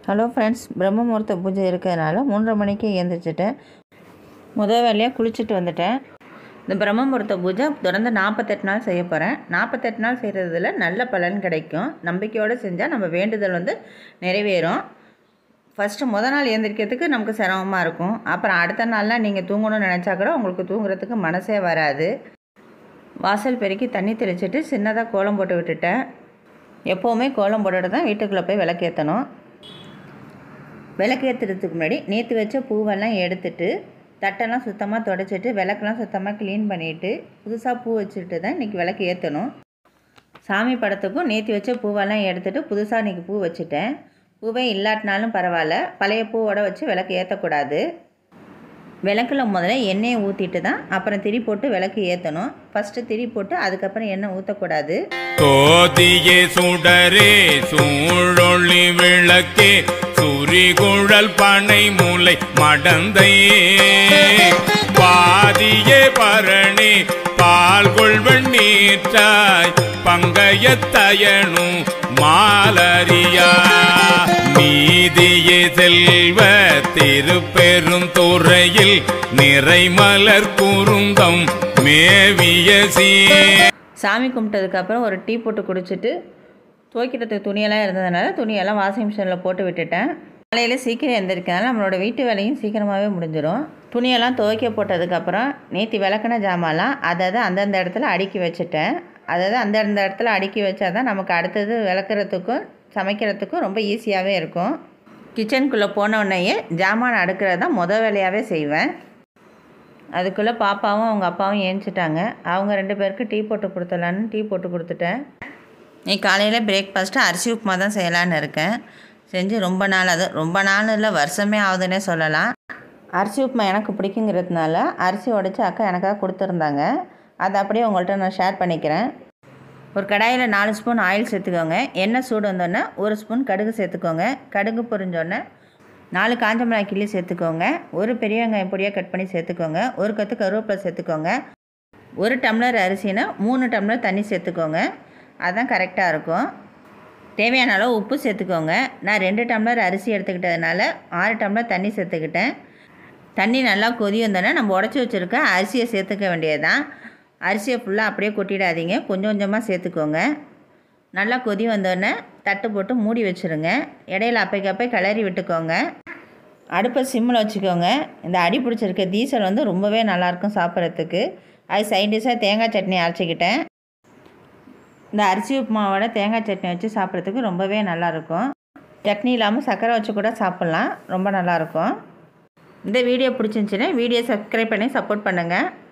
hello friends பிரம்ம முகூர்த்த பூஜை இருக்கிறதுனால மூன்றரை மணிக்கு எழுந்திரிச்சிட்டேன் முதல் வேலையாக குளிச்சுட்டு வந்துட்டேன் இந்த பிரம்ம முகூர்த்த பூஜை தொடர்ந்து நாற்பத்தெட்டு நாள் செய்ய போகிறேன் நாற்பத்தெட்டு நாள் செய்கிறதுல நல்ல பலன் கிடைக்கும் நம்பிக்கையோடு செஞ்சால் நம்ம வேண்டுதல் வந்து நிறைவேறும் ஃபஸ்ட்டு முத நாள் எழுந்திரிக்கிறதுக்கு நமக்கு சிரமமாக இருக்கும் அப்புறம் அடுத்த நாள்லாம் நீங்கள் தூங்கணும்னு நினச்சா கூட உங்களுக்கு தூங்குறதுக்கு மனசே வராது வாசல் பெருக்கி தண்ணி தெளிச்சிட்டு சின்னதாக கோலம் போட்டு விட்டுட்டேன் எப்போவுமே கோலம் போட்டுட்டு தான் வீட்டுக்குள்ளே போய் விளக்கேற்றணும் விளக்கேற்றுறதுக்கு முன்னாடி நேற்று வச்ச பூவெல்லாம் எடுத்துட்டு தட்டெல்லாம் சுத்தமாக தொடச்சிட்டு விளக்கெல்லாம் சுத்தமாக க்ளீன் பண்ணிவிட்டு புதுசாக பூ வச்சுட்டு தான் இன்றைக்கி விளக்கு ஏற்றணும் சாமி படத்துக்கும் நேற்று வச்ச பூவெல்லாம் எடுத்துட்டு புதுசாக இன்றைக்கி பூ வச்சுட்டேன் பூவே இல்லாட்டினாலும் பரவாயில்ல பழைய பூவோட வச்சு விளக்கு ஏற்றக்கூடாது விளக்குல முதல்ல எண்ணெயை ஊற்றிட்டு தான் அப்புறம் திரி போட்டு விளக்கு ஏற்றணும் ஃபஸ்ட்டு திரி போட்டு அதுக்கப்புறம் எண்ணெய் ஊற்றக்கூடாது கோதியே சுடரே சூழொளி விளக்கே சுரிகுழல் பனை மூலை மடந்தையே பாதியே பரணி பால் கொள்வன் நீற்றாய் பங்கயத்தயனும் மாலரியா நீதியே செல்வ திருப்பெரும் துறையில் நிறைமலர் குறுந்தம் மேவிய சீ சாமி கும்பிட்டதுக்கப்புறம் ஒரு டீ போட்டு குடிச்சிட்டு துவைக்கிறதுக்கு துணியெல்லாம் இருந்ததுனால துணியெல்லாம் வாஷிங் மிஷினில் போட்டு விட்டுட்டேன் காலையில் சீக்கிரம் எழுந்திருக்கனால நம்மளோட வீட்டு வேலையும் சீக்கிரமாகவே முடிஞ்சிடும் துணியெல்லாம் துவைக்க போட்டதுக்கப்புறம் நேற்று விளக்குன ஜாமான்லாம் அதை அதை அந்தந்த இடத்துல அடுக்கி வச்சுட்டேன் அதாவது அந்தந்த இடத்துல அடுக்கி வச்சா தான் நமக்கு அடுத்தது விளக்குறதுக்கும் சமைக்கிறதுக்கும் ரொம்ப ஈஸியாகவே இருக்கும் கிச்சனுக்குள்ளே போனோடனேயே ஜாமான் அடுக்கிறது தான் மொதல் வேலையாகவே செய்வேன் அதுக்குள்ளே பாப்பாவும் அவங்க அப்பாவும் ஏஞ்சிட்டாங்க அவங்க ரெண்டு பேருக்கு டீ போட்டு கொடுத்துடலான்னு டீ போட்டு கொடுத்துட்டேன் நீ காலையில் பிரேக்ஃபாஸ்ட்டு அரிசி உப்புமா தான் செய்யலான்னு இருக்கேன் செஞ்சு ரொம்ப நாள் அது ரொம்ப நாள் இல்லை வருஷமே ஆகுதுன்னே சொல்லலாம் அரிசி உப்புமா எனக்கு பிடிக்குங்கிறதுனால அரிசி உடைச்சி அக்கா எனக்காக கொடுத்துருந்தாங்க அதை அப்படியே உங்கள்கிட்ட நான் ஷேர் பண்ணிக்கிறேன் ஒரு கடாயில் நாலு ஸ்பூன் ஆயில் சேர்த்துக்கோங்க எண்ணெய் சூடு வந்தோடனே ஒரு ஸ்பூன் கடுகு சேர்த்துக்கோங்க கடுகு பொரிஞ்சோடனே நாலு காஞ்ச மிளகாய் கிள்ளி சேர்த்துக்கோங்க ஒரு பெரிய வெங்காயம் பொடியாக கட் பண்ணி சேர்த்துக்கோங்க ஒரு கத்து கருவேப்பிலை சேர்த்துக்கோங்க ஒரு டம்ளர் அரிசினா மூணு டம்ளர் தண்ணி சேர்த்துக்கோங்க அதுதான் கரெக்டாக இருக்கும் தேவையான அளவு உப்பு சேர்த்துக்கோங்க நான் ரெண்டு டம்ளர் அரிசி எடுத்துக்கிட்டதுனால ஆறு டம்ளர் தண்ணி சேர்த்துக்கிட்டேன் தண்ணி நல்லா கொதி வந்தோடனே நம்ம உடச்சி வச்சுருக்க அரிசியை சேர்த்துக்க வேண்டியதுதான் அரிசியை ஃபுல்லாக அப்படியே கொட்டிடாதீங்க கொஞ்சம் கொஞ்சமாக சேர்த்துக்கோங்க நல்லா கொதி வந்தோடனே தட்டு போட்டு மூடி வச்சுருங்க இடையில அப்பைக்கப்பை கிளறி விட்டுக்கோங்க அடுப்பை சிம்மில் வச்சுக்கோங்க இந்த அடி பிடிச்சிருக்க டீசல் வந்து ரொம்பவே நல்லாயிருக்கும் சாப்பிட்றதுக்கு அது சைட் டிஷ்ஷாக தேங்காய் சட்னி அரைச்சிக்கிட்டேன் இந்த அரிசி உப்புமாவோட தேங்காய் சட்னி வச்சு சாப்பிட்றதுக்கு ரொம்பவே நல்லாயிருக்கும் சட்னி இல்லாமல் சர்க்கரை வச்சு கூட சாப்பிட்லாம் ரொம்ப நல்லாயிருக்கும் இந்த வீடியோ பிடிச்சிருந்துச்சின்னா வீடியோ சப்ஸ்கிரைப் பண்ணி சப்போர்ட் பண்ணுங்கள்